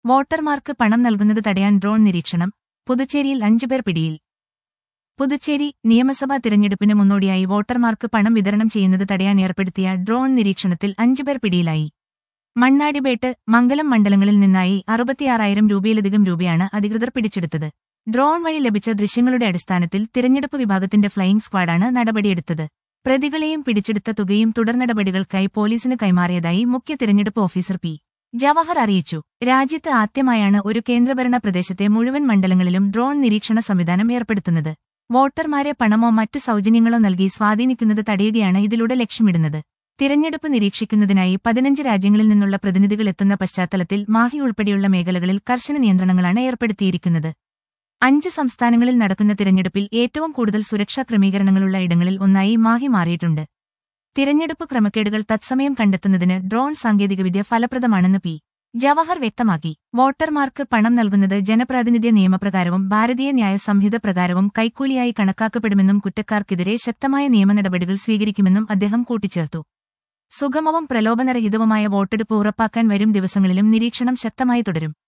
വോട്ടർമാർക്ക് പണം നൽകുന്നത് തടയാൻ ഡ്രോൺ നിരീക്ഷണം പുതുച്ചേരിയിൽ അഞ്ചുപേർ പിടിയിൽ പുതുച്ചേരി നിയമസഭാ തിരഞ്ഞെടുപ്പിന് മുന്നോടിയായി വോട്ടർമാർക്ക് പണം വിതരണം ചെയ്യുന്നത് തടയാൻ ഏർപ്പെടുത്തിയ ഡ്രോൺ നിരീക്ഷണത്തിൽ അഞ്ചുപേർ പിടിയിലായി മണ്ണാടിബേട്ട് മംഗലം മണ്ഡലങ്ങളിൽ നിന്നായി അറുപത്തിയാറായിരം രൂപയിലധികം രൂപയാണ് അധികൃതർ പിടിച്ചെടുത്തത് ഡ്രോൺ വഴി ലഭിച്ച ദൃശ്യങ്ങളുടെ അടിസ്ഥാനത്തിൽ തിരഞ്ഞെടുപ്പ് വിഭാഗത്തിന്റെ ഫ്ലൈയിംഗ് സ്ക്വാഡാണ് നടപടിയെടുത്തത് പ്രതികളെയും പിടിച്ചെടുത്ത തുകയും തുടർനടപടികൾക്കായി പോലീസിന് കൈമാറിയതായി മുഖ്യ തിരഞ്ഞെടുപ്പ് ഓഫീസർ പി ജവഹർ അറിയിച്ചു രാജ്യത്ത് ആദ്യമായാണ് ഒരു കേന്ദ്രഭരണ പ്രദേശത്തെ മുഴുവൻ മണ്ഡലങ്ങളിലും ഡ്രോൺ നിരീക്ഷണ സംവിധാനം ഏർപ്പെടുത്തുന്നത് വോട്ടർമാരെ പണമോ മറ്റ് സൗജന്യങ്ങളോ നൽകി സ്വാധീനിക്കുന്നത് തടയുകയാണ് ഇതിലൂടെ ലക്ഷ്യമിടുന്നത് തിരഞ്ഞെടുപ്പ് നിരീക്ഷിക്കുന്നതിനായി പതിനഞ്ച് രാജ്യങ്ങളിൽ നിന്നുള്ള പ്രതിനിധികൾ എത്തുന്ന പശ്ചാത്തലത്തിൽ മാഹി ഉൾപ്പെടെയുള്ള മേഖലകളിൽ കർശന നിയന്ത്രണങ്ങളാണ് ഏർപ്പെടുത്തിയിരിക്കുന്നത് അഞ്ച് സംസ്ഥാനങ്ങളിൽ നടക്കുന്ന തിരഞ്ഞെടുപ്പിൽ ഏറ്റവും കൂടുതൽ സുരക്ഷാ ക്രമീകരണങ്ങളുള്ള ഇടങ്ങളിൽ ഒന്നായി മാഹി മാറിയിട്ടുണ്ട് തിരഞ്ഞെടുപ്പ് ക്രമക്കേടുകൾ തത്സമയം കണ്ടെത്തുന്നതിന് ഡ്രോൺ സാങ്കേതികവിദ്യ ഫലപ്രദമാണെന്ന് പി ജവഹർ വ്യക്തമാക്കി വോട്ടർമാർക്ക് പണം നൽകുന്നത് ജനപ്രാതിനിധ്യ നിയമപ്രകാരവും ഭാരതീയ ന്യായ സംഹിത പ്രകാരവും കൈക്കൂലിയായി കണക്കാക്കപ്പെടുമെന്നും കുറ്റക്കാർക്കെതിരെ ശക്തമായ നിയമ നടപടികൾ സ്വീകരിക്കുമെന്നും അദ്ദേഹം കൂട്ടിച്ചേർത്തു സുഗമവും പ്രലോഭനരഹിതവുമായ വോട്ടെടുപ്പ് ഉറപ്പാക്കാൻ വരും ദിവസങ്ങളിലും നിരീക്ഷണം ശക്തമായി തുടരും